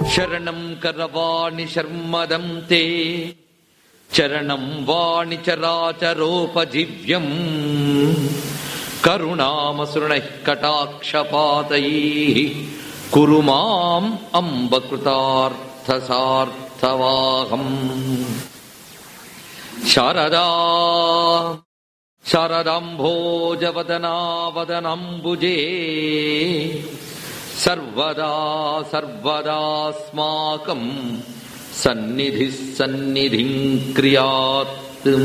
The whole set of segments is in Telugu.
శరణం కరవాణి శర్మదం తే చరణం వాణి చరాచరోపజీవ్యం కరుణామసృణ కటాక్షపాతై కురు మాం అంబకృతార్థసార్థవాహం శారదా శారదాంభోజవదనావదనంబుజే సర్వదా సర్వదాస్మాకం సన్నిధి సన్నిధిం క్రియాత్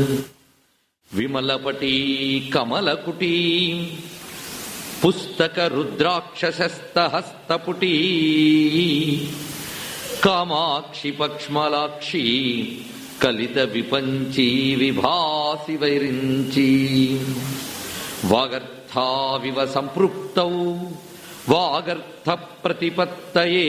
విమలపటీ కమలకుటీ పుస్తక రుద్రాక్షసస్తహస్తపుటీ కామాక్షి పక్ష్మలాక్షి కలిత విపంచీ విభాసి వైరించి వాగర్థావివ సంపృక్తౌ వాగర్థ ప్రతిపత్తయే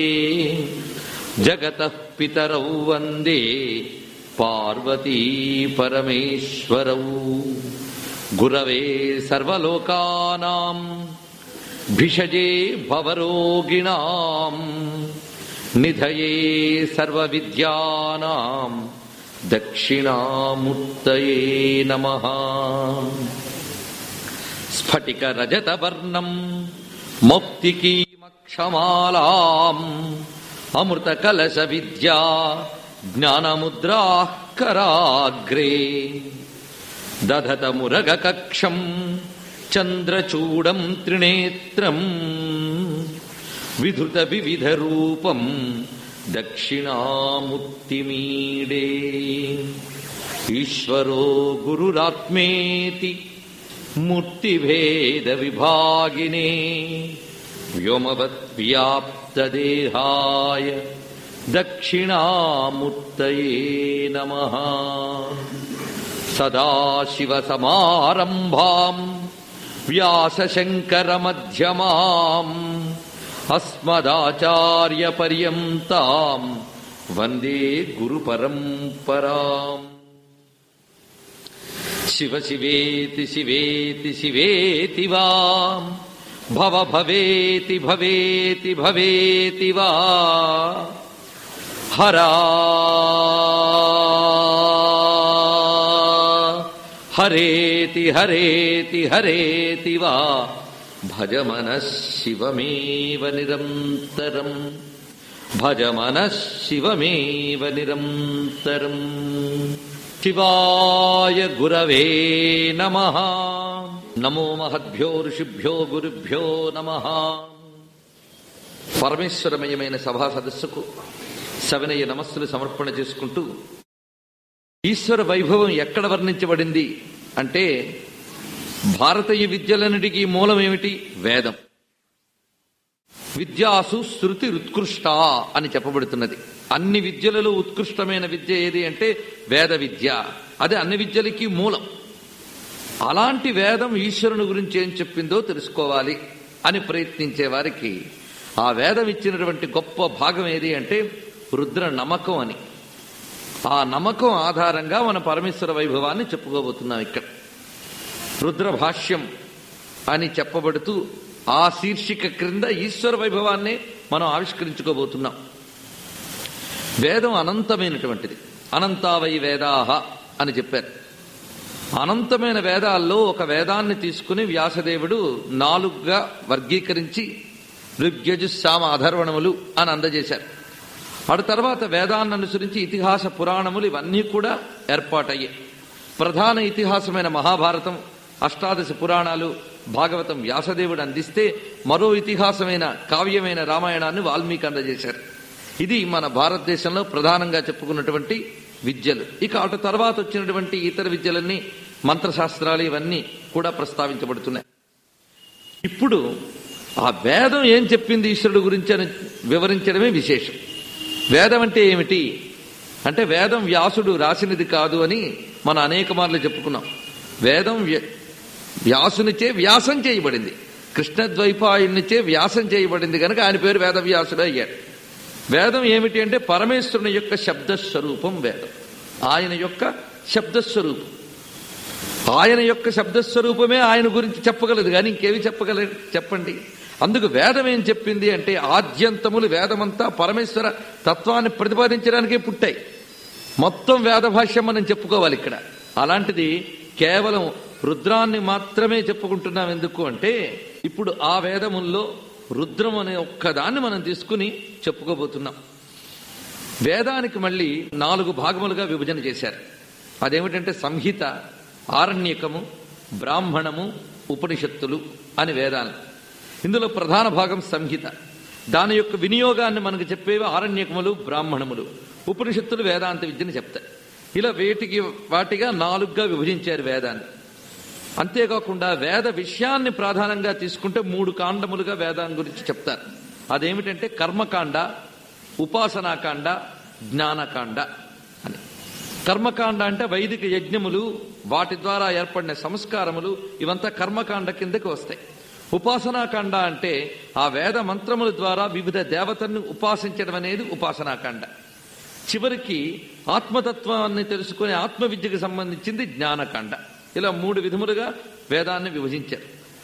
జగత పితరౌ వందే పార్వతీ పరమేశ్వరౌ గురవే సర్వలోకానాం భిషజే భవరోగిణాం నిధయే సర్వవిద్యానాం దక్షిణామూర్తయే నమః స్ఫటిక రజతవర్ణం మౌక్తికీమక్షమాలాం అమృత కలశ విద్యా జ్ఞానముద్రాః కరాగ్రే దధత మురగ కక్షం చంద్రచూడం త్రినేత్రం విధృత వివిధ రూపం దక్షిణాముక్తిమీడే ఈశ్వరో గురురాత్మేతి మూర్తిభేద విభాగినే వ్యోమవత్ వ్యాప్తదేహాయ దక్షిణామూర్తయే నమః సదాశివసమారంభాం వ్యాసశంకరమధ్యమాం అస్మదాచార్యపర్యంతాం వందే గురుపరంపరాం శివ శివేతి శివేతి శివేతి వా భవ భవేతి భవేతి భవేతి వా హరా హరేతి హరేతి హరేతి వా భజ మనః శివమేవ నిరంతరం భజ మనః శివమేవ నిరంతరం శివాయ గురవే నమ నమో మహద్భ్యో ఋషిభ్యో గురుభ్యో నమ పరమేశ్వరమయమైన సభా సదస్సుకు సవినయ నమస్సులు సమర్పణ చేసుకుంటూ ఈశ్వర వైభవం ఎక్కడ వర్ణించబడింది అంటే భారతీయ విద్యలన్నిటికీ మూలం ఏమిటి వేదం విద్యాసు శృతి ఉత్కృష్ట అని చెప్పబడుతున్నది అన్ని విద్యలలో ఉత్కృష్టమైన విద్య ఏది అంటే వేద విద్య అది అన్ని విద్యలకి మూలం అలాంటి వేదం ఈశ్వరుని గురించి ఏం చెప్పిందో తెలుసుకోవాలి అని ప్రయత్నించే వారికి ఆ వేదం ఇచ్చినటువంటి గొప్ప భాగం ఏది అంటే రుద్ర నమ్మకం అని ఆ నమ్మకం ఆధారంగా మన పరమేశ్వర వైభవాన్ని చెప్పుకోబోతున్నాం ఇక్కడ రుద్ర భాష్యం అని చెప్పబడుతూ ఆ శీర్షిక క్రింద ఈశ్వర వైభవాన్ని మనం ఆవిష్కరించుకోబోతున్నాం వేదం అనంతమైనటువంటిది అనంతావై వేదాహ అని చెప్పారు అనంతమైన వేదాల్లో ఒక వేదాన్ని తీసుకుని వ్యాసదేవుడు నాలుగుగా వర్గీకరించి ఋగ్యజుస్సామ అధర్వణములు అని అందజేశారు అటు తర్వాత వేదాన్ని అనుసరించి ఇతిహాస పురాణములు ఇవన్నీ కూడా ఏర్పాటయ్యాయి ప్రధాన ఇతిహాసమైన మహాభారతం అష్టాదశ పురాణాలు భాగవతం వ్యాసదేవుడు అందిస్తే మరో ఇతిహాసమైన కావ్యమైన రామాయణాన్ని వాల్మీకి అందజేశారు ఇది మన భారతదేశంలో ప్రధానంగా చెప్పుకున్నటువంటి విద్యలు ఇక అటు తర్వాత వచ్చినటువంటి ఇతర విద్యలన్నీ మంత్రశాస్త్రాలు ఇవన్నీ కూడా ప్రస్తావించబడుతున్నాయి ఇప్పుడు ఆ వేదం ఏం చెప్పింది ఈశ్వరుడు గురించి అని వివరించడమే విశేషం వేదం అంటే ఏమిటి అంటే వేదం వ్యాసుడు రాసినది కాదు అని మనం అనేక మార్లు చెప్పుకున్నాం వేదం వ్య- వ్యాసునిచే వ్యాసం చేయబడింది కృష్ణద్వైపాయునిచే వ్యాసం చేయబడింది కనుక ఆయన పేరు వేదవ్యాసుడు అయ్యాడు వేదం ఏమిటి అంటే పరమేశ్వరుని యొక్క శబ్దస్వరూపం వేదం ఆయన యొక్క శబ్దస్వరూపం ఆయన యొక్క శబ్దస్వరూపమే ఆయన గురించి చెప్పగలదు కానీ ఇంకేమి చెప్పగలరు చెప్పండి అందుకు వేదం ఏం చెప్పింది అంటే ఆద్యంతములు వేదమంతా పరమేశ్వర తత్వాన్ని ప్రతిపాదించడానికే పుట్టాయి మొత్తం వేద భాష్యం మనం చెప్పుకోవాలి ఇక్కడ అలాంటిది కేవలం రుద్రాన్ని మాత్రమే చెప్పుకుంటున్నాం ఎందుకు అంటే ఇప్పుడు ఆ వేదముల్లో రుద్రం అనే ఒక్కదాన్ని మనం తీసుకుని చెప్పుకోబోతున్నాం వేదానికి మళ్ళీ నాలుగు భాగములుగా విభజన చేశారు అదేమిటంటే సంహిత ఆరణ్యకము బ్రాహ్మణము ఉపనిషత్తులు అని వేదాలు ఇందులో ప్రధాన భాగం సంహిత దాని యొక్క వినియోగాన్ని మనకు చెప్పేవి ఆరణ్యకములు బ్రాహ్మణములు ఉపనిషత్తులు వేదాంత విద్యను చెప్తాయి ఇలా వేటికి వాటిగా నాలుగుగా విభజించారు వేదాన్ని అంతేకాకుండా వేద విషయాన్ని ప్రధానంగా తీసుకుంటే మూడు కాండములుగా వేదాన్ని గురించి చెప్తారు అదేమిటంటే కర్మకాండ ఉపాసనాకాండ జ్ఞానకాండ అని కర్మకాండ అంటే వైదిక యజ్ఞములు వాటి ద్వారా ఏర్పడిన సంస్కారములు ఇవంతా కర్మకాండ కిందకి వస్తాయి ఉపాసనాకాండ అంటే ఆ వేద మంత్రముల ద్వారా వివిధ దేవతలను ఉపాసించడం అనేది ఉపాసనాకాండ చివరికి ఆత్మతత్వాన్ని తెలుసుకునే ఆత్మ విద్యకు సంబంధించింది జ్ఞానకాండ ఇలా మూడు విధములుగా వేదాన్ని విభజించారు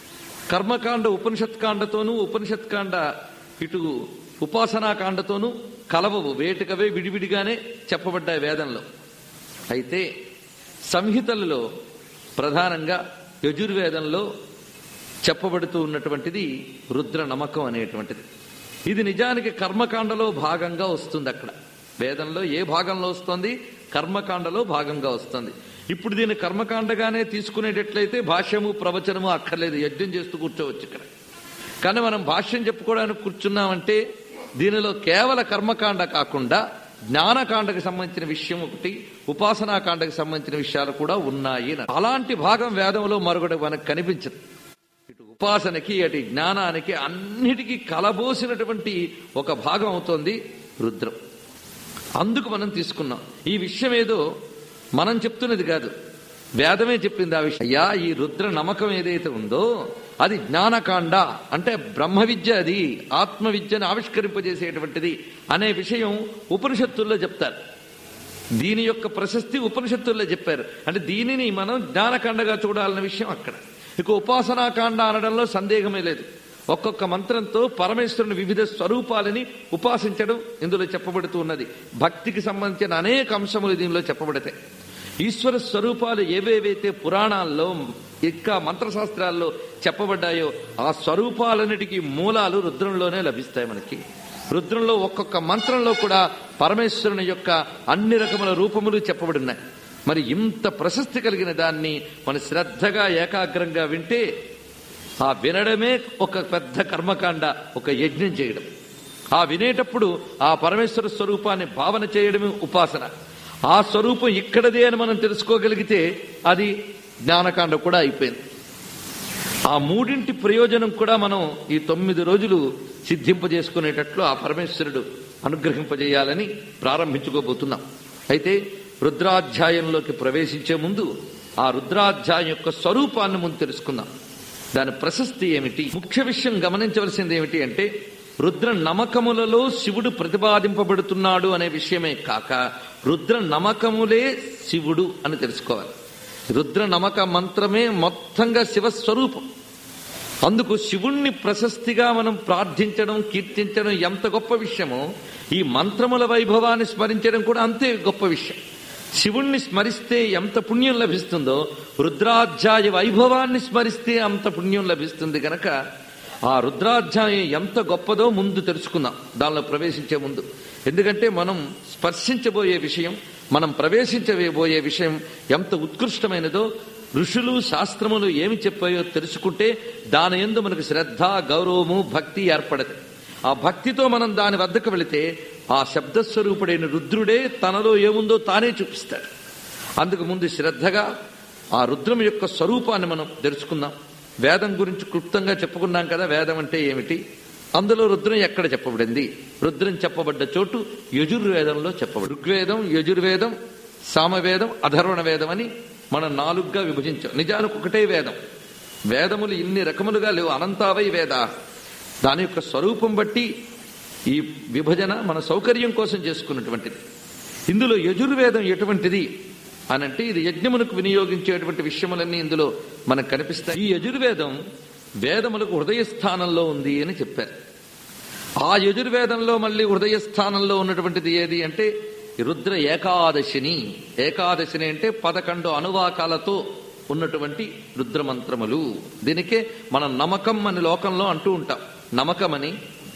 కర్మకాండ ఉపనిషత్కాండతోనూ ఉపనిషత్కాండ ఇటు ఉపాసనాకాండతోనూ కలవవు వేటికవే విడివిడిగానే చెప్పబడ్డాయి వేదంలో అయితే సంహితలలో ప్రధానంగా యజుర్వేదంలో చెప్పబడుతూ ఉన్నటువంటిది రుద్ర నమ్మకం అనేటువంటిది ఇది నిజానికి కర్మకాండలో భాగంగా వస్తుంది అక్కడ వేదంలో ఏ భాగంలో వస్తుంది కర్మకాండలో భాగంగా వస్తుంది ఇప్పుడు దీన్ని కర్మకాండగానే తీసుకునేటట్లయితే భాష్యము ప్రవచనము అక్కర్లేదు యజ్ఞం చేస్తూ కూర్చోవచ్చు ఇక్కడ కానీ మనం భాష్యం చెప్పుకోవడానికి కూర్చున్నామంటే దీనిలో కేవల కర్మకాండ కాకుండా జ్ఞానకాండకు సంబంధించిన విషయం ఒకటి ఉపాసనాకాండకు సంబంధించిన విషయాలు కూడా ఉన్నాయి అని. అలాంటి భాగం వేదంలో మరొకటి మనకు కనిపించదు ఇటు ఉపాసనకి అటు జ్ఞానానికి అన్నిటికీ కలబోసినటువంటి ఒక భాగం అవుతోంది రుద్రం అందుకు మనం తీసుకున్నాం ఈ విషయం ఏదో మనం చెప్తున్నది కాదు వేదమే చెప్పింది ఆ విషయం అయ్యా ఈ రుద్ర నమ్మకం ఏదైతే ఉందో అది జ్ఞానకాండ అంటే బ్రహ్మ విద్య అది ఆత్మ విద్యను ఆవిష్కరింపజేసేటువంటిది అనే విషయం ఉపనిషత్తుల్లో చెప్తారు దీని యొక్క ప్రశస్తి ఉపనిషత్తుల్లో చెప్పారు అంటే దీనిని మనం జ్ఞానకాండగా చూడాలన్న విషయం అక్కడ ఇక ఉపాసనాకాండ అనడంలో సందేహమే లేదు ఒక్కొక్క మంత్రంతో పరమేశ్వరుని వివిధ స్వరూపాలని ఉపాసించడం ఇందులో చెప్పబడుతూ ఉన్నది భక్తికి సంబంధించిన అనేక అంశములు దీనిలో చెప్పబడతాయి ఈశ్వర స్వరూపాలు ఏవేవైతే పురాణాల్లో ఇంకా మంత్రశాస్త్రాల్లో చెప్పబడ్డాయో ఆ స్వరూపాలన్నిటికీ మూలాలు రుద్రంలోనే లభిస్తాయి మనకి రుద్రంలో ఒక్కొక్క మంత్రంలో కూడా పరమేశ్వరుని యొక్క అన్ని రకముల రూపములు చెప్పబడినాయి మరి ఇంత ప్రశస్తి కలిగిన దాన్ని మన శ్రద్ధగా ఏకాగ్రంగా వింటే ఆ వినడమే ఒక పెద్ద కర్మకాండ ఒక యజ్ఞం చేయడం ఆ వినేటప్పుడు ఆ పరమేశ్వర స్వరూపాన్ని భావన చేయడమే ఉపాసన ఆ స్వరూపం ఇక్కడదే అని మనం తెలుసుకోగలిగితే అది జ్ఞానకాండ కూడా అయిపోయింది ఆ మూడింటి ప్రయోజనం కూడా మనం ఈ తొమ్మిది రోజులు సిద్ధింపజేసుకునేటట్లు ఆ పరమేశ్వరుడు అనుగ్రహింపజేయాలని ప్రారంభించుకోబోతున్నాం అయితే రుద్రాధ్యాయంలోకి ప్రవేశించే ముందు ఆ రుద్రాధ్యాయం యొక్క స్వరూపాన్ని ముందు తెలుసుకుందాం దాని ప్రశస్తి ఏమిటి ముఖ్య విషయం గమనించవలసింది ఏమిటి అంటే రుద్ర నమకములలో శివుడు ప్రతిపాదింపబడుతున్నాడు అనే విషయమే కాక రుద్ర నమకములే శివుడు అని తెలుసుకోవాలి రుద్ర నమక మంత్రమే మొత్తంగా శివస్వరూపం అందుకు శివుణ్ణి ప్రశస్తిగా మనం ప్రార్థించడం కీర్తించడం ఎంత గొప్ప విషయమో ఈ మంత్రముల వైభవాన్ని స్మరించడం కూడా అంతే గొప్ప విషయం శివుణ్ణి స్మరిస్తే ఎంత పుణ్యం లభిస్తుందో రుద్రాధ్యాయ వైభవాన్ని స్మరిస్తే అంత పుణ్యం లభిస్తుంది కనుక ఆ రుద్రాధ్యాయం ఎంత గొప్పదో ముందు తెలుసుకుందాం దానిలో ప్రవేశించే ముందు ఎందుకంటే మనం స్పర్శించబోయే విషయం మనం ప్రవేశించబోయే విషయం ఎంత ఉత్కృష్టమైనదో ఋషులు శాస్త్రములు ఏమి చెప్పాయో తెలుసుకుంటే దాని ఎందు మనకు శ్రద్ధ గౌరవము భక్తి ఏర్పడదు ఆ భక్తితో మనం దాని వద్దకు వెళితే ఆ శబ్దస్వరూపుడైన రుద్రుడే తనలో ఏముందో తానే చూపిస్తాడు అందుకు ముందు శ్రద్ధగా ఆ రుద్రం యొక్క స్వరూపాన్ని మనం తెలుసుకుందాం వేదం గురించి క్లుప్తంగా చెప్పుకున్నాం కదా వేదం అంటే ఏమిటి అందులో రుద్రం ఎక్కడ చెప్పబడింది రుద్రం చెప్పబడ్డ చోటు యజుర్వేదంలో చెప్పబడి ఋగ్వేదం యజుర్వేదం సామవేదం అధర్వణ వేదం అని మనం నాలుగుగా విభజించాం నిజానికి ఒకటే వేదం వేదములు ఇన్ని రకములుగా లేవు అనంతావై వేద దాని యొక్క స్వరూపం బట్టి ఈ విభజన మన సౌకర్యం కోసం చేసుకున్నటువంటిది ఇందులో యజుర్వేదం ఎటువంటిది అనంటే ఇది యజ్ఞమునకు వినియోగించేటువంటి విషయములన్నీ ఇందులో మనకు కనిపిస్తాయి ఈ యజుర్వేదం వేదములకు హృదయ స్థానంలో ఉంది అని చెప్పారు ఆ యజుర్వేదంలో మళ్ళీ హృదయ స్థానంలో ఉన్నటువంటిది ఏది అంటే రుద్ర ఏకాదశిని ఏకాదశిని అంటే పదకొండు అనువాకాలతో ఉన్నటువంటి రుద్రమంత్రములు దీనికే మనం నమకం అని లోకంలో అంటూ ఉంటాం నమకమని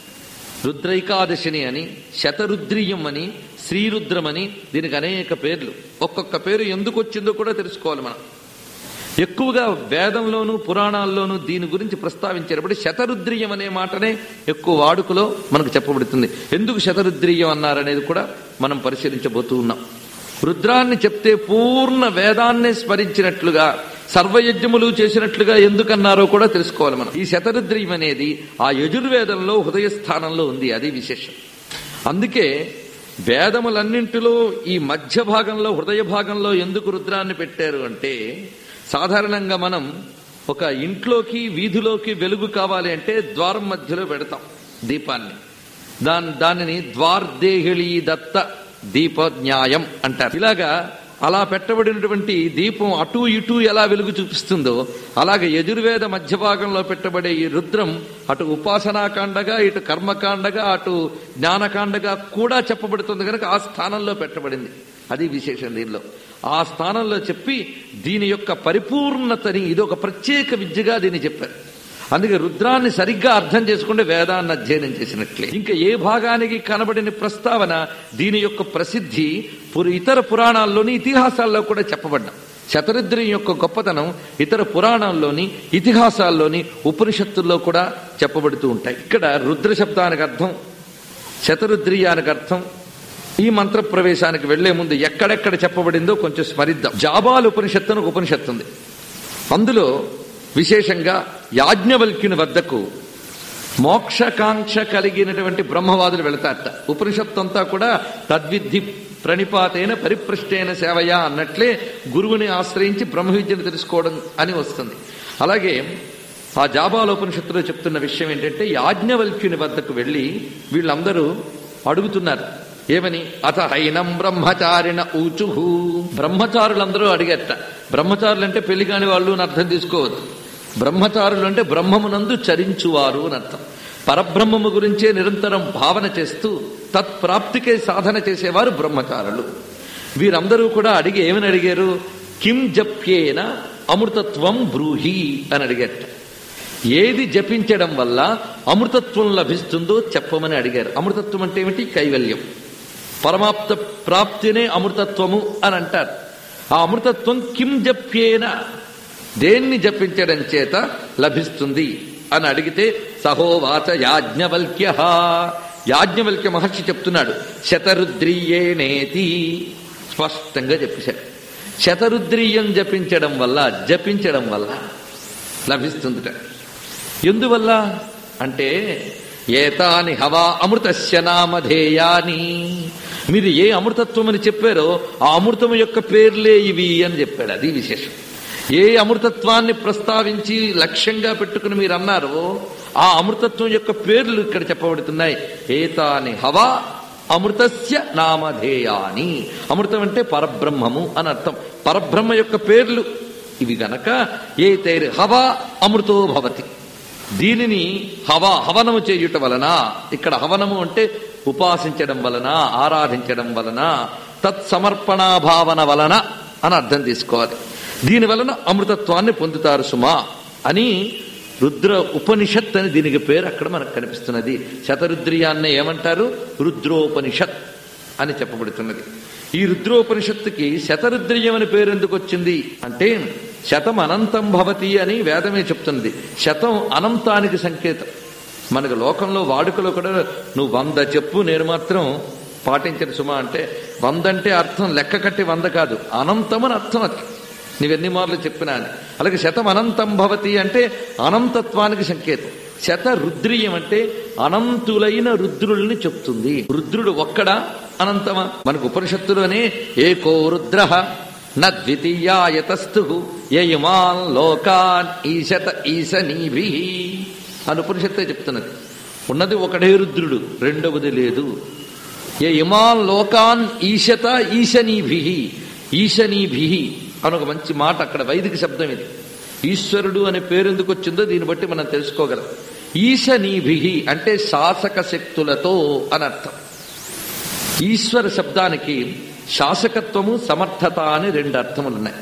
రుద్రైకాదశిని అని శతరుద్రియం అని శ్రీరుద్రమని దీనికి అనేక పేర్లు ఒక్కొక్క పేరు ఎందుకు వచ్చిందో కూడా తెలుసుకోవాలి మనం ఎక్కువగా వేదంలోను పురాణాల్లోనూ దీని గురించి ప్రస్తావించేటప్పుడు శతరుద్రియం అనే మాటనే ఎక్కువ వాడుకలో మనకు చెప్పబడుతుంది ఎందుకు శతరుద్రియం అన్నారనేది కూడా మనం పరిశీలించబోతూ ఉన్నాం రుద్రాన్ని చెప్తే పూర్ణ వేదాన్నే స్మరించినట్లుగా సర్వయజ్ఞములు చేసినట్లుగా ఎందుకన్నారో కూడా తెలుసుకోవాలి మనం ఈ శతరుద్రియం అనేది ఆ యజుర్వేదంలో హృదయ స్థానంలో ఉంది అది విశేషం అందుకే వేదములన్నింటిలో ఈ మధ్య భాగంలో హృదయ భాగంలో ఎందుకు రుద్రాన్ని పెట్టారు అంటే సాధారణంగా మనం ఒక ఇంట్లోకి వీధిలోకి వెలుగు కావాలి అంటే ద్వారం మధ్యలో పెడతాం దీపాన్ని దాని దానిని ద్వార్దేహిళీ దత్త దీప న్యాయం అంటారు ఇలాగా అలా పెట్టబడినటువంటి దీపం అటు ఇటు ఎలా వెలుగు చూపిస్తుందో అలాగే యజుర్వేద మధ్య భాగంలో పెట్టబడే ఈ రుద్రం అటు ఉపాసనాకాండగా ఇటు కర్మకాండగా అటు జ్ఞానకాండగా కూడా చెప్పబడుతుంది కనుక ఆ స్థానంలో పెట్టబడింది అది విశేషం దీనిలో ఆ స్థానంలో చెప్పి దీని యొక్క పరిపూర్ణతని ఇది ఒక ప్రత్యేక విద్యగా దీన్ని చెప్పారు అందుకే రుద్రాన్ని సరిగ్గా అర్థం చేసుకుంటే వేదాన్ని అధ్యయనం చేసినట్లే ఇంకా ఏ భాగానికి కనబడిన ప్రస్తావన దీని యొక్క ప్రసిద్ధి పుర- ఇతర పురాణాల్లోని ఇతిహాసాల్లో కూడా చెప్పబడ్డాం శతరుద్రం యొక్క గొప్పతనం ఇతర పురాణాల్లోని ఇతిహాసాల్లోని ఉపనిషత్తుల్లో కూడా చెప్పబడుతూ ఉంటాయి ఇక్కడ రుద్ర శబ్దానికి అర్థం శతరుద్రియానికి అర్థం ఈ మంత్ర ప్రవేశానికి వెళ్లే ముందు ఎక్కడెక్కడ చెప్పబడిందో కొంచెం స్మరిద్దాం జాబాల్ ఉపనిషత్తు అని ఒక ఉపనిషత్తు ఉంది అందులో విశేషంగా యాజ్ఞవల్క్యుని వద్దకు మోక్షకాంక్ష కలిగినటువంటి బ్రహ్మవాదులు వెళతారట ఉపనిషత్తు అంతా కూడా తద్విద్ధి ప్రణిపాతైన పరిపృష్టైన సేవయా అన్నట్లే గురువుని ఆశ్రయించి బ్రహ్మ విద్యను తెలుసుకోవడం అని వస్తుంది అలాగే ఆ జాబాల ఉపనిషత్తులో చెప్తున్న విషయం ఏంటంటే యాజ్ఞవల్క్యుని వద్దకు వెళ్ళి వీళ్ళందరూ అడుగుతున్నారు ఏమని అత హైనం బ్రహ్మచారిణ ఊచుహు బ్రహ్మచారులందరూ అడిగట బ్రహ్మచారులు అంటే పెళ్లి కాని వాళ్ళు అని అర్థం తీసుకోవద్దు బ్రహ్మచారులు అంటే బ్రహ్మమునందు చరించువారు అని అర్థం పరబ్రహ్మము గురించే నిరంతరం భావన చేస్తూ తత్ప్రాప్తికే సాధన చేసేవారు బ్రహ్మచారులు వీరందరూ కూడా అడిగి ఏమని అడిగారు కిం జప్యేన అమృతత్వం బ్రూహి అని అడిగారట ఏది జపించడం వల్ల అమృతత్వం లభిస్తుందో చెప్పమని అడిగారు అమృతత్వం అంటే ఏమిటి కైవల్యం పరమాప్త ప్రాప్తినే అమృతత్వము అని అంటారు ఆ అమృతత్వం కిం జప్యేన దేన్ని జపించడం చేత లభిస్తుంది అని అడిగితే సహోవాచ యాజ్ఞవల్క్య యాజ్ఞవల్క్య మహర్షి చెప్తున్నాడు శతరుద్రీయేనేతి స్పష్టంగా చెప్పేశాడు శతరుద్రీయం జపించడం వల్ల జపించడం వల్ల లభిస్తుందిట ఎందువల్ల అంటే ఏతాని హవా అమృతస్య నామధేయాని మీరు ఏ అమృతత్వం అని చెప్పారో ఆ అమృతం యొక్క పేర్లే ఇవి అని చెప్పాడు అది విశేషం ఏ అమృతత్వాన్ని ప్రస్తావించి లక్ష్యంగా పెట్టుకుని మీరు అన్నారో ఆ అమృతత్వం యొక్క పేర్లు ఇక్కడ చెప్పబడుతున్నాయి ఏతాని హవా అమృతస్య నామధేయాని అమృతం అంటే పరబ్రహ్మము అని అర్థం పరబ్రహ్మ యొక్క పేర్లు ఇవి గనక ఏ తైర్ హవా అమృతో భవతి దీనిని హవా హవనము చేయుట వలన ఇక్కడ హవనము అంటే ఉపాసించడం వలన ఆరాధించడం వలన తత్సమర్పణా భావన వలన అని అర్థం తీసుకోవాలి దీని వలన అమృతత్వాన్ని పొందుతారు సుమా అని రుద్ర ఉపనిషత్ అని దీనికి పేరు అక్కడ మనకు కనిపిస్తున్నది శతరుద్రియాన్ని ఏమంటారు రుద్రోపనిషత్ అని చెప్పబడుతున్నది ఈ రుద్రోపనిషత్తుకి శతరుద్రియం అని పేరు ఎందుకు వచ్చింది అంటే శతం అనంతం భవతి అని వేదమే చెప్తున్నది శతం అనంతానికి సంకేతం మనకు లోకంలో వాడుకలో కూడా నువ్వు వంద చెప్పు నేను మాత్రం పాటించను సుమా అంటే వంద అంటే అర్థం లెక్క కట్టి వంద కాదు అనంతం అని అర్థం అది నీవెన్ని మార్లు చెప్పినా అని అలాగే శతం అనంతం భవతి అంటే అనంతత్వానికి సంకేతం శత రుద్రియం అంటే అనంతులైన రుద్రుల్ని చెప్తుంది రుద్రుడు ఒక్కడా అనంతమా మనకు ఉపనిషత్తులోనే ఏకో రుద్ర నద్వితీయాయతస్థు యమాన్ లోకాన్ ఈశత ఈశనీభి అని ఉపనిషత్తే చెప్తున్నది ఉన్నది ఒకడే రుద్రుడు రెండవది లేదు ఏ ఇమాన్ లోకాన్ ఈశత ఈశనీభి ఈశనీభి అని ఒక మంచి మాట అక్కడ వైదిక శబ్దం ఇది ఈశ్వరుడు అనే పేరు ఎందుకు వచ్చిందో దీన్ని బట్టి మనం తెలుసుకోగలం ఈశనీభి అంటే శాసక శక్తులతో అని అర్థం ఈశ్వర శబ్దానికి శాసకత్వము సమర్థత అని రెండు అర్థములున్నాయి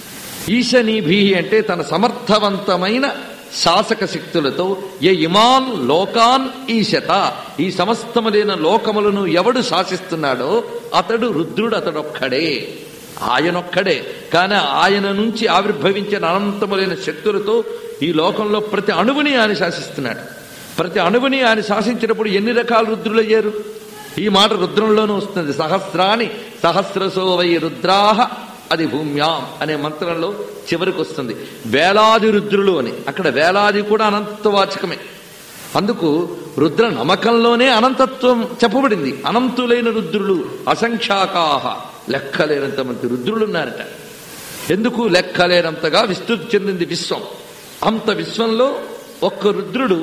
ఈశనీభి అంటే తన సమర్థవంతమైన శాసక శక్తులతో ఏ ఇమాన్ లోకాన్ ఈశత ఈ సమస్తములైన లోకములను ఎవడు శాసిస్తున్నాడో అతడు రుద్రుడు అతడొక్కడే ఆయనొక్కడే కానీ ఆయన నుంచి ఆవిర్భవించిన అనంతములైన శక్తులతో ఈ లోకంలో ప్రతి అణువుని ఆయన శాసిస్తున్నాడు ప్రతి అణువుని ఆయన శాసించినప్పుడు ఎన్ని రకాల రుద్రులయ్యారు ఈ మాట రుద్రంలోనూ వస్తుంది సహస్రాని సహస్రసో వై రుద్రాహ అది భూమ్యాం అనే మంత్రంలో చివరికి వస్తుంది వేలాది రుద్రులు అని అక్కడ వేలాది కూడా అనంతవాచకమే అందుకు రుద్ర నమ్మకంలోనే అనంతత్వం చెప్పబడింది అనంతులైన రుద్రులు అసంఖ్యాకాహ లెక్కలేనంత మంది రుద్రులున్నారట ఎందుకు లెక్కలేనంతగా విస్తృతి చెందింది విశ్వం అంత విశ్వంలో ఒక్క రుద్రుడు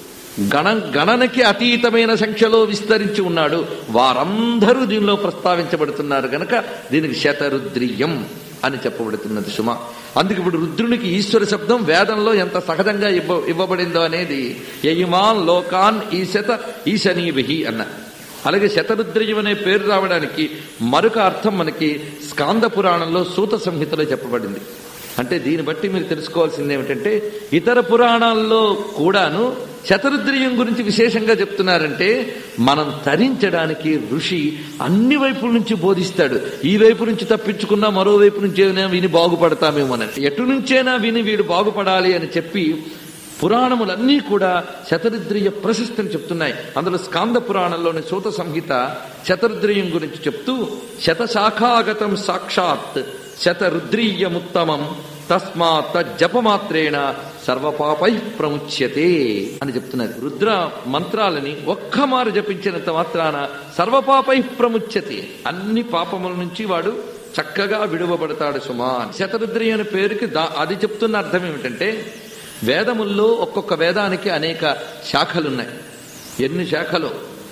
గణ గణనకి అతీతమైన సంఖ్యలో విస్తరించి ఉన్నాడు వారందరూ దీనిలో ప్రస్తావించబడుతున్నారు గనక దీనికి శతరుద్రియం అని చెప్పబడుతున్నది సుమ అందుకు ఇప్పుడు రుద్రునికి ఈశ్వర శబ్దం వేదంలో ఎంత సహజంగా ఇవ్వ ఇవ్వబడిందో అనేది యయిమాన్ లోకాన్ ఈశత ఈశనీభిహి అన్న అలాగే శతరుద్రయం అనే పేరు రావడానికి మరొక అర్థం మనకి స్కాంద పురాణంలో సూత సంహితలో చెప్పబడింది అంటే దీన్ని బట్టి మీరు తెలుసుకోవాల్సింది ఏమిటంటే ఇతర పురాణాల్లో కూడాను శతరుద్రియం గురించి విశేషంగా చెప్తున్నారంటే మనం తరించడానికి ఋషి అన్ని వైపుల నుంచి బోధిస్తాడు ఈ వైపు నుంచి తప్పించుకున్నా మరో వైపు నుంచి ఏమైనా విని బాగుపడతామేమోనని ఎటు నుంచైనా విని వీడు బాగుపడాలి అని చెప్పి పురాణములన్నీ కూడా శతరుద్రియ ప్రశస్తిని చెప్తున్నాయి అందులో స్కాంద పురాణంలోని సూత సంహిత శతరుద్రియం గురించి చెప్తూ శతశాఖాగతం సాక్షాత్ శతరుద్రీయముత్తమం తస్మాత్ జపమాత్రేణ సర్వపాపై ప్రముచ్యతే అని చెప్తున్నారు రుద్ర మంత్రాలని ఒక్కమారు జపించినంత మాత్రాన సర్వపాపై ప్రముచ్యతే అన్ని పాపముల నుంచి వాడు చక్కగా విడువబడతాడు సుమా శతరుద్రి అనే పేరుకి దా అది చెప్తున్న అర్థం ఏమిటంటే వేదముల్లో ఒక్కొక్క వేదానికి అనేక శాఖలున్నాయి ఎన్ని శాఖలు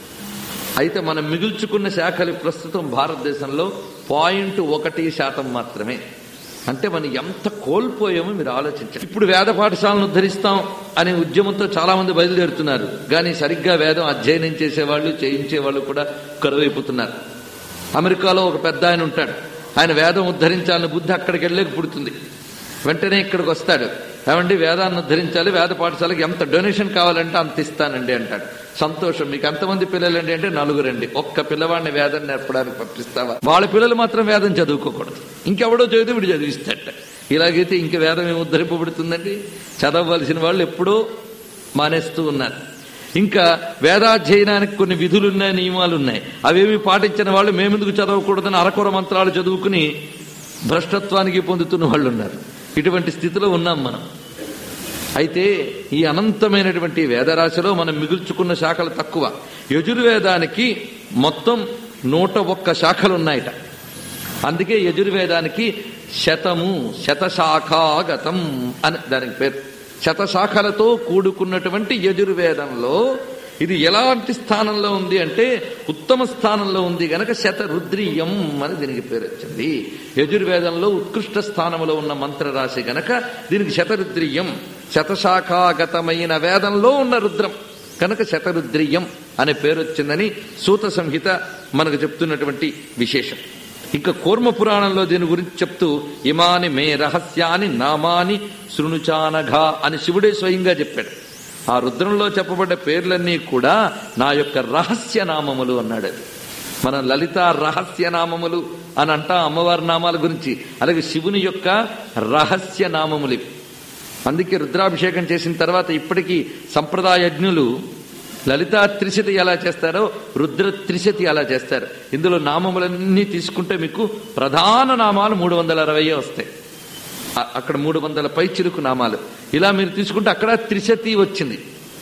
అయితే మనం మిగుల్చుకున్న శాఖలు ప్రస్తుతం భారతదేశంలో పాయింట్ ఒకటి శాతం మాత్రమే అంటే మనం ఎంత కోల్పోయామో మీరు ఆలోచించారు ఇప్పుడు వేద పాఠశాలను ఉద్ధరిస్తాం అనే ఉద్యమంతో చాలా మంది బయలుదేరుతున్నారు కానీ సరిగ్గా వేదం అధ్యయనం చేసేవాళ్ళు చేయించేవాళ్ళు కూడా కరువైపోతున్నారు అమెరికాలో ఒక పెద్ద ఆయన ఉంటాడు ఆయన వేదం ఉద్ధరించాలని బుద్ధి అక్కడికి వెళ్ళలేక పుడుతుంది వెంటనే ఇక్కడికి వస్తాడు ఏమండి వేదాన్ని ఉద్ధరించాలి వేద పాఠశాలకి ఎంత డొనేషన్ కావాలంటే అంత ఇస్తానండి అంటాడు సంతోషం మీకు ఎంతమంది పిల్లలండి అంటే నలుగురండి ఒక్క పిల్లవాడిని వేదం నేర్పడానికి పంపిస్తావా వాళ్ళ పిల్లలు మాత్రం వేదం చదువుకోకూడదు ఇంకెవడో చదివితే వీడు చదివిస్తాట ఇలాగైతే ఇంక వేదం ఏమి ఉద్ధరింపబడుతుందండి చదవవలసిన వాళ్ళు ఎప్పుడో మానేస్తూ ఉన్నారు ఇంకా వేదాధ్యయనానికి కొన్ని విధులున్నాయి నియమాలు ఉన్నాయి అవేమి పాటించిన వాళ్ళు మేమెందుకు చదవకూడదని అరకొర మంత్రాలు చదువుకుని భ్రష్టత్వానికి పొందుతున్న వాళ్ళు ఉన్నారు ఇటువంటి స్థితిలో ఉన్నాం మనం అయితే ఈ అనంతమైనటువంటి వేదరాశిలో మనం మిగుల్చుకున్న శాఖలు తక్కువ యజుర్వేదానికి మొత్తం నూట ఒక్క శాఖలు ఉన్నాయట అందుకే యజుర్వేదానికి శతము శతశాఖాగతం అని దానికి పేరు శతశాఖలతో కూడుకున్నటువంటి యజుర్వేదంలో ఇది ఎలాంటి స్థానంలో ఉంది అంటే ఉత్తమ స్థానంలో ఉంది గనక శతరుద్రీయం అని దీనికి పేరు వచ్చింది యజుర్వేదంలో ఉత్కృష్ట స్థానంలో ఉన్న మంత్రరాశి గనక దీనికి శతరుద్రీయం శతశాఖాగతమైన వేదంలో ఉన్న రుద్రం కనుక శతరుద్రీయం అనే పేరు వచ్చిందని సూత సంహిత మనకు చెప్తున్నటువంటి విశేషం ఇంకా కూర్మ పురాణంలో దీని గురించి చెప్తూ ఇమాని మే రహస్యాని నామాని శృణుచానఘా అని శివుడే స్వయంగా చెప్పాడు ఆ రుద్రంలో చెప్పబడ్డ పేర్లన్నీ కూడా నా యొక్క రహస్య నామములు అన్నాడు అది మన లలిత రహస్య నామములు అని అంటా అమ్మవారి నామాల గురించి అలాగే శివుని యొక్క రహస్య నామములు ఇవి. అందుకే రుద్రాభిషేకం చేసిన తర్వాత ఇప్పటికీ సంప్రదాయజ్ఞులు లలితా త్రిశతి ఎలా చేస్తారో రుద్ర త్రిశతి అలా చేస్తారు ఇందులో నామములన్నీ తీసుకుంటే మీకు ప్రధాన నామాలు మూడు వందల అరవై వస్తాయి అ- అక్కడ మూడు వందల పై చిరుకు నామాలు ఇలా మీరు తీసుకుంటే అక్కడ త్రిశతి వచ్చింది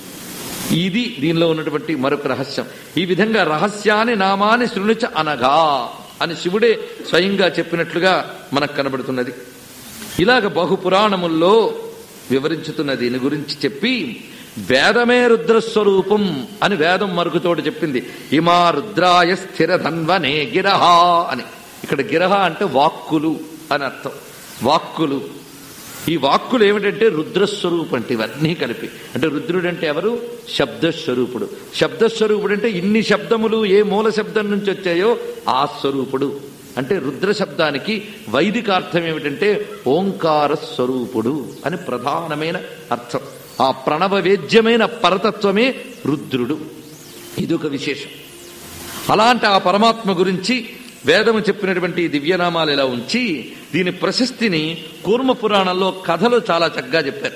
ఇది దీనిలో ఉన్నటువంటి మరొక రహస్యం ఈ విధంగా రహస్యాన్ని నామాన్ని శృణుచ అనగా అని శివుడే స్వయంగా చెప్పినట్లుగా మనకు కనబడుతున్నది ఇలాగ బహుపురాణముల్లో వివరించుతున్న దీని గురించి చెప్పి వేదమే రుద్రస్వరూపం అని వేదం మరుగుతోటి చెప్పింది ఇమా రుద్రాయ స్థిరధన్వనే గిరహ అని ఇక్కడ గిరహ అంటే వాక్కులు అని అర్థం వాక్కులు ఈ వాక్కులు ఏమిటంటే రుద్రస్వరూపం అంటే ఇవన్నీ కలిపి అంటే రుద్రుడు అంటే ఎవరు శబ్దస్వరూపుడు శబ్దస్వరూపుడు అంటే ఇన్ని శబ్దములు ఏ మూల శబ్దం నుంచి వచ్చాయో ఆ స్వరూపుడు అంటే రుద్ర శబ్దానికి వైదిక అర్థం ఏమిటంటే ఓంకార స్వరూపుడు అని ప్రధానమైన అర్థం ఆ ప్రణవ వేద్యమైన పరతత్వమే రుద్రుడు ఇదొక విశేషం అలాంటి ఆ పరమాత్మ గురించి వేదము చెప్పినటువంటి ఈ దివ్యనామాలు ఇలా ఉంచి దీని ప్రశస్తిని కూర్మ పురాణంలో కథలు చాలా చక్కగా చెప్పారు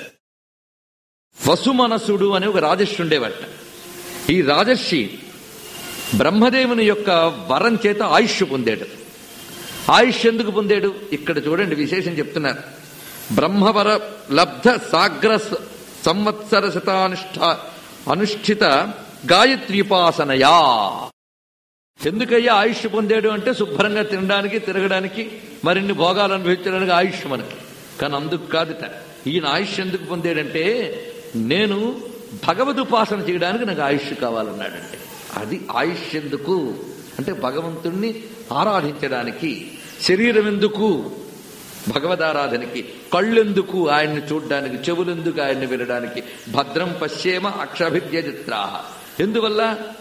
వసుమనసుడు అని ఒక రాజర్షి ఉండేవట ఈ రాజర్షి బ్రహ్మదేవుని యొక్క వరం చేత ఆయుష్ పొందాడు ఆయుష్ ఎందుకు పొందాడు ఇక్కడ చూడండి విశేషం చెప్తున్నారు బ్రహ్మవర లబ్ధ సాగ్ర స- సంవత్సర శతానుష్ఠ అనుష్ఠిత గాయత్రీపాసనయా ఎందుకయ్యా ఆయుష్ పొందాడు అంటే శుభ్రంగా తినడానికి తిరగడానికి మరిన్ని భోగాలు అనుభవించడానికి ఆయుష్ మనకి కానీ అందుకు కాదుట ఈయన ఆయుష్ ఎందుకు పొందాడంటే నేను భగవదుపాసన చేయడానికి నాకు ఆయుష్ కావాలన్నాడంటే అది ఆయుష్ ఎందుకు అంటే భగవంతుణ్ణి ఆరాధించడానికి శరీరం ఎందుకు భగవదారాధనకి కళ్ళెందుకు ఆయన్ని చూడ్డానికి చెవులెందుకు ఆయన్ని వినడానికి భద్రం పశ్చేమ అక్షభిద్యజిత్రాహ ఎందువల్ల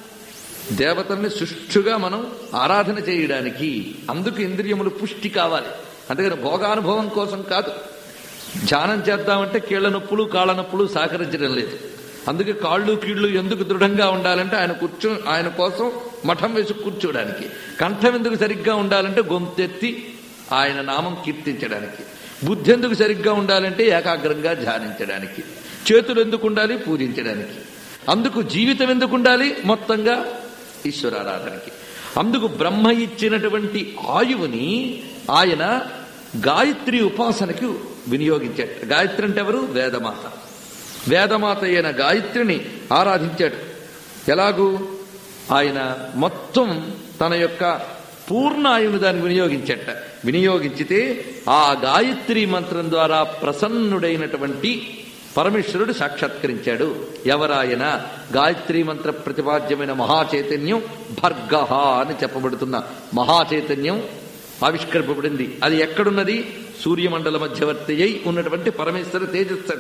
దేవతల్ని సుష్ఠుగా మనం ఆరాధన చేయడానికి అందుకు ఇంద్రియములు పుష్టి కావాలి అందుకని భోగానుభవం కోసం కాదు ధ్యానం చేద్దామంటే కీళ్ల నొప్పులు కాళ్ళ నొప్పులు సహకరించడం లేదు అందుకే కాళ్ళు కీళ్లు ఎందుకు దృఢంగా ఉండాలంటే ఆయన కూర్చో ఆయన కోసం మఠం వేసి కూర్చోడానికి కంఠం ఎందుకు సరిగ్గా ఉండాలంటే గొంతెత్తి ఆయన నామం కీర్తించడానికి బుద్ధి ఎందుకు సరిగ్గా ఉండాలంటే ఏకాగ్రంగా ధ్యానించడానికి చేతులు ఎందుకు ఉండాలి పూజించడానికి అందుకు జీవితం ఎందుకు ఉండాలి మొత్తంగా ఈశ్వరారాధనకి అందుకు బ్రహ్మ ఇచ్చినటువంటి ఆయువుని ఆయన గాయత్రి ఉపాసనకి వినియోగించాడు గాయత్రి అంటే ఎవరు వేదమాత వేదమాత అయిన గాయత్రిని ఆరాధించాడు ఎలాగూ ఆయన మొత్తం తన యొక్క పూర్ణ ఆయువుని దాన్ని వినియోగించట వినియోగించితే ఆ గాయత్రి మంత్రం ద్వారా ప్రసన్నుడైనటువంటి పరమేశ్వరుడు సాక్షాత్కరించాడు ఎవరాయన గాయత్రి మంత్ర ప్రతిపాద్యమైన మహాచైతన్యం భర్గ అని చెప్పబడుతున్న మహాచైతన్యం ఆవిష్కరింపబడింది అది ఎక్కడున్నది సూర్యమండల మధ్యవర్తి అయి ఉన్నటువంటి పరమేశ్వర తేజస్సు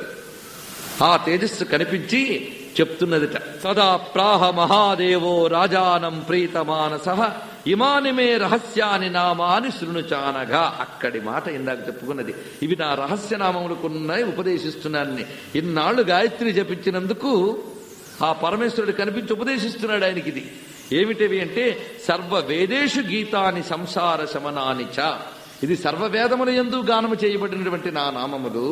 ఆ తేజస్సు కనిపించి చెప్తున్నదిట సదా ప్రాహ మహాదేవో రాజానం ప్రీతమానస ఇమాని మే రహస్యాని నామాని శృణుచానగా అక్కడి మాట ఇందాక చెప్పుకున్నది ఇవి నా రహస్య నామములకున్నాయి ఉపదేశిస్తున్నానని ఇన్నాళ్లు గాయత్రి జపించినందుకు ఆ పరమేశ్వరుడు కనిపించి ఉపదేశిస్తున్నాడు ఆయనకి ఇది ఏమిటివి అంటే సర్వ వేదేషు గీతాని సంసార శమనాని చ ఇది సర్వవేదముల ఎందు గానము చేయబడినటువంటి నా నామములు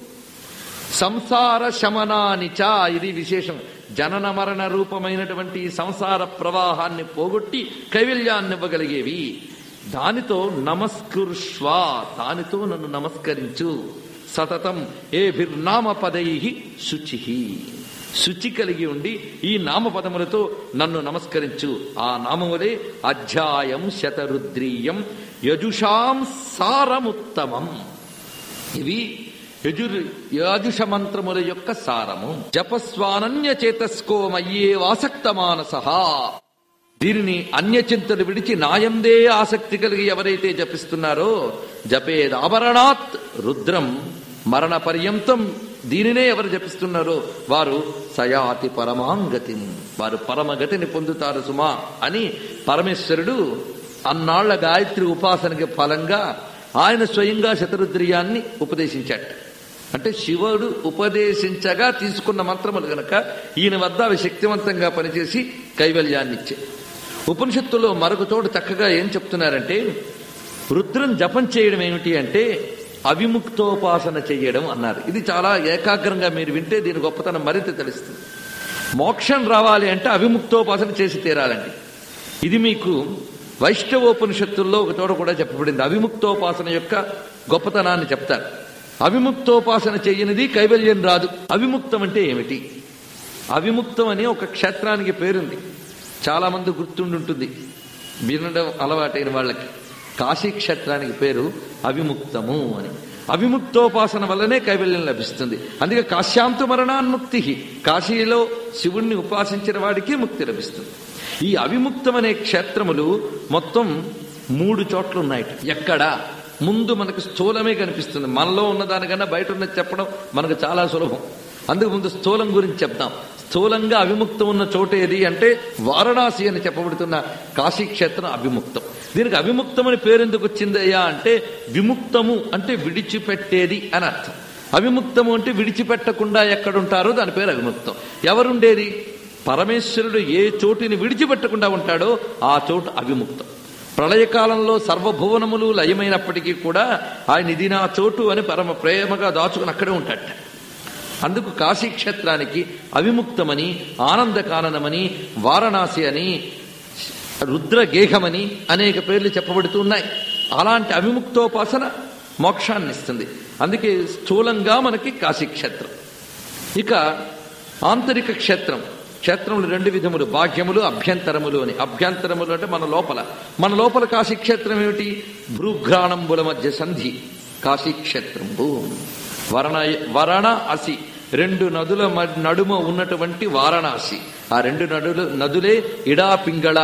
సంసార శమనానిచ ఇది విశేషం జనన మరణ రూపమైనటువంటి ఈ సంసార ప్రవాహాన్ని పోగొట్టి కైవల్యాన్ని ఇవ్వగలిగేవి దానితో నమస్కృష్వ దానితో నన్ను నమస్కరించు సతతం ఏభిర్నామ పదై శుచి శుచి కలిగి ఉండి ఈ నామపదములతో నన్ను నమస్కరించు ఆ నామములే అధ్యాయం శతరుద్రీయం యజుషాం సారముత్తమం ఇవి యజుర్ యాజుష మంత్రముల యొక్క సారము జపస్వానన్య చేతస్కో మయ్యే వాసక్త మానస దీనిని అన్యచింతలు విడిచి నాయందే ఆసక్తి కలిగి ఎవరైతే జపిస్తున్నారో జపేదాభరణాత్ రుద్రం మరణ పర్యంతం దీనినే ఎవరు జపిస్తున్నారో వారు సయాతి పరమాంగతి వారు పరమగతిని పొందుతారు సుమా అని పరమేశ్వరుడు అన్నాళ్ల గాయత్రి ఉపాసనకి ఫలంగా ఆయన స్వయంగా శతరుద్రియాన్ని ఉపదేశించాట అంటే శివుడు ఉపదేశించగా తీసుకున్న మంత్రములు గనక ఈయన వద్ద అవి శక్తివంతంగా పనిచేసి కైవల్యాన్ని ఇచ్చే ఉపనిషత్తులో మరొక చోటు చక్కగా ఏం చెప్తున్నారంటే రుద్రం జపం చేయడం ఏమిటి అంటే అవిముక్తోపాసన చేయడం అన్నారు ఇది చాలా ఏకాగ్రంగా మీరు వింటే దీని గొప్పతనం మరింత తెలుస్తుంది మోక్షం రావాలి అంటే అవిముక్తోపాసన చేసి తీరాలండి ఇది మీకు వైష్ణవోపనిషత్తుల్లో ఒక చోట కూడా చెప్పబడింది అవిముక్తోపాసన యొక్క గొప్పతనాన్ని చెప్తారు అవిముక్తోపాసన చేయనిది కైవల్యం రాదు అవిముక్తం అంటే ఏమిటి అవిముక్తం అని ఒక క్షేత్రానికి పేరుంది చాలా మంది గుర్తుండుంటుంది వినడం అలవాటైన వాళ్ళకి కాశీ క్షేత్రానికి పేరు అవిముక్తము అని అవిముక్తోపాసన వల్లనే కైవల్యం లభిస్తుంది అందుకే కాశ్యాంతు మరణాన్ముక్తి కాశీలో శివుణ్ణి ఉపాసించిన వాడికి ముక్తి లభిస్తుంది ఈ అవిముక్తం అనే క్షేత్రములు మొత్తం మూడు చోట్ల ఉన్నాయి ఎక్కడ ముందు మనకు స్థూలమే కనిపిస్తుంది మనలో ఉన్న దానికన్నా బయట ఉన్నది చెప్పడం మనకు చాలా సులభం అందుకు ముందు స్థూలం గురించి చెప్తాం స్థూలంగా అవిముక్తం ఉన్న చోటు ఏది అంటే వారణాసి అని చెప్పబడుతున్న కాశీక్షేత్రం అవిముక్తం దీనికి అవిముక్తం అని పేరు ఎందుకు వచ్చిందయ్యా అంటే విముక్తము అంటే విడిచిపెట్టేది అని అర్థం అవిముక్తము అంటే విడిచిపెట్టకుండా ఎక్కడుంటారో దాని పేరు అవిముక్తం ఎవరుండేది పరమేశ్వరుడు ఏ చోటిని విడిచిపెట్టకుండా ఉంటాడో ఆ చోటు అవిముక్తం ప్రళయకాలంలో సర్వభువనములు లయమైనప్పటికీ కూడా ఆయన ఇది నా చోటు అని పరమ ప్రేమగా దాచుకుని అక్కడే ఉంటాడట అందుకు కాశీక్షేత్రానికి అవిముక్తమని ఆనందకాననమని వారణాసి అని రుద్రగేహమని అనేక పేర్లు చెప్పబడుతూ ఉన్నాయి అలాంటి అవిముక్తోపాసన మోక్షాన్ని ఇస్తుంది అందుకే స్థూలంగా మనకి కాశీక్షేత్రం ఇక ఆంతరిక క్షేత్రం క్షేత్రములు రెండు విధములు బాహ్యములు అభ్యంతరములు అని అభ్యంతరములు అంటే మన లోపల మన లోపల కాశీక్షేత్రం ఏమిటి భ్రూఘ్రాణంబుల మధ్య సంధి కాశీక్షేత్రంబు వరణ వరణ అసి రెండు నదుల మ- నడుమ ఉన్నటువంటి వారణాసి ఆ రెండు నదులు నదులే ఇడా పింగళ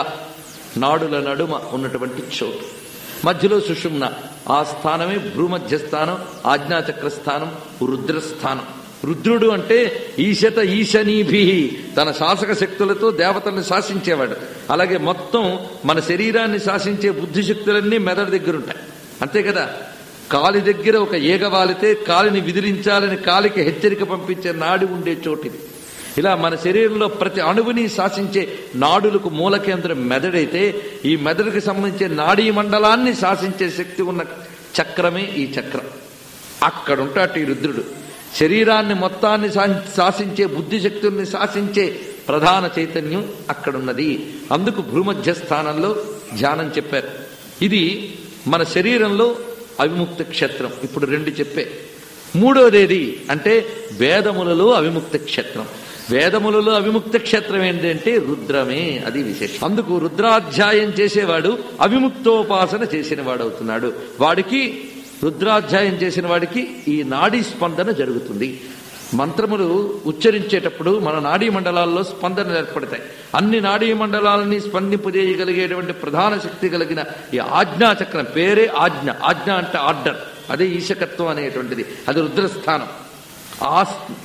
నాడుల నడుమ ఉన్నటువంటి చోటు మధ్యలో సుషుమ్న ఆ స్థానమే భ్రూమధ్య స్థానం ఆజ్ఞాచక్ర స్థానం రుద్రస్థానం రుద్రుడు అంటే ఈశత ఈశనీభి తన శాసక శక్తులతో దేవతల్ని శాసించేవాడు అలాగే మొత్తం మన శరీరాన్ని శాసించే బుద్ధి శక్తులన్నీ మెదడు దగ్గర ఉంటాయి అంతే కదా కాలి దగ్గర ఒక ఈగ వాలితే కాలిని విదిలించాలని కాలికి హెచ్చరిక పంపించే నాడి ఉండే చోటిది ఇలా మన శరీరంలో ప్రతి అణువుని శాసించే నాడులకు మూల కేంద్రం మెదడైతే ఈ మెదడుకి సంబంధించే నాడీ మండలాన్ని శాసించే శక్తి ఉన్న చక్రమే ఈ చక్రం అక్కడ ఉంటాడు ఈ రుద్రుడు శరీరాన్ని మొత్తాన్ని శా- శాసించే బుద్ధి శక్తుల్ని శాసించే ప్రధాన చైతన్యం అక్కడున్నది అందుకు భూమధ్య స్థానంలో ధ్యానం చెప్పారు ఇది మన శరీరంలో అవిముక్త క్షేత్రం ఇప్పుడు రెండు చెప్పే మూడోదేది అంటే వేదములలో అవిముక్త క్షేత్రం వేదములలో అవిముక్త క్షేత్రం ఏంటంటే రుద్రమే అది విశేషం అందుకు రుద్రాధ్యాయం చేసేవాడు అవిముక్తోపాసన చేసిన వాడవుతున్నాడు వాడికి రుద్రాధ్యాయం చేసిన వాడికి ఈ నాడీ స్పందన జరుగుతుంది మంత్రములు ఉచ్చరించేటప్పుడు మన నాడీ మండలాల్లో స్పందనలు ఏర్పడతాయి అన్ని నాడీ మండలాలని స్పందింపజేయగలిగేటువంటి ప్రధాన శక్తి కలిగిన ఈ ఆజ్ఞా చక్రం పేరే ఆజ్ఞ ఆజ్ఞ అంటే ఆర్డర్ అదే ఈశకత్వం అనేటువంటిది అది రుద్రస్థానం ఆ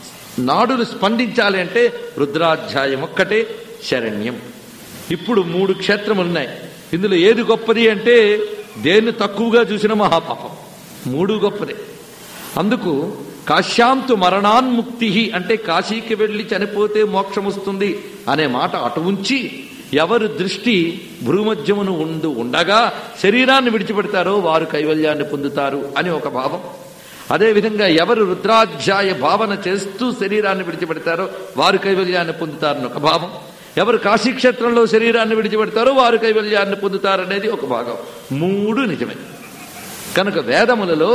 నాడులు స్పందించాలి అంటే రుద్రాధ్యాయం ఒక్కటే శరణ్యం ఇప్పుడు మూడు క్షేత్రములు ఉన్నాయి ఇందులో ఏది గొప్పది అంటే దేన్ని తక్కువగా చూసిన మహాపాపం మూడు గొప్పదే అందుకు కాశ్యాంతు మరణాన్ముక్తి అంటే కాశీకి వెళ్లి చనిపోతే మోక్షం వస్తుంది అనే మాట అటు ఉంచి ఎవరు దృష్టి భూమధ్యమును ఉండు ఉండగా శరీరాన్ని విడిచిపెడతారో వారు కైవల్యాన్ని పొందుతారు అని ఒక భావం అదేవిధంగా ఎవరు రుద్రాధ్యాయ భావన చేస్తూ శరీరాన్ని విడిచిపెడతారో వారు కైవల్యాన్ని పొందుతారని ఒక భావం ఎవరు కాశీక్షేత్రంలో శరీరాన్ని విడిచిపెడతారో వారు కైవల్యాన్ని పొందుతారనేది ఒక భాగం మూడు నిజమే కనుక వేదములలో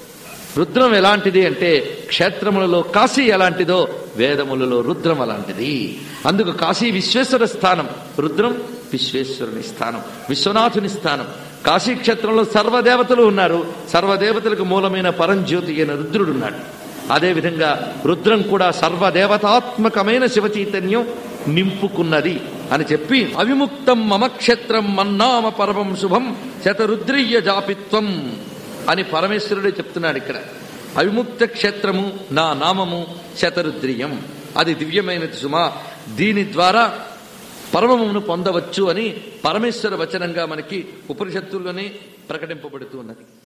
రుద్రం ఎలాంటిది అంటే క్షేత్రములలో కాశీ ఎలాంటిదో వేదములలో రుద్రం అలాంటిది అందుకు కాశీ విశ్వేశ్వర స్థానం రుద్రం విశ్వేశ్వరుని స్థానం విశ్వనాథుని స్థానం కాశీ క్షేత్రంలో సర్వదేవతలు ఉన్నారు సర్వదేవతలకు మూలమైన పరంజ్యోతి అయిన రుద్రుడు ఉన్నాడు అదేవిధంగా రుద్రం కూడా సర్వదేవతాత్మకమైన శివ చైతన్యం నింపుకున్నది అని చెప్పి అవిముక్తం మమ క్షేత్రం మన్నామ పరమం శుభం శతరుద్రీయ జాపిత్వం అని పరమేశ్వరుడే చెప్తున్నాడు ఇక్కడ అవిముక్త క్షేత్రము నా నామము శతరుద్రియం అది దివ్యమైనది సుమా దీని ద్వారా పరమమును పొందవచ్చు అని పరమేశ్వర వచనంగా మనకి ఉపనిషత్తుల్లోనే ప్రకటింపబడుతూ ఉన్నది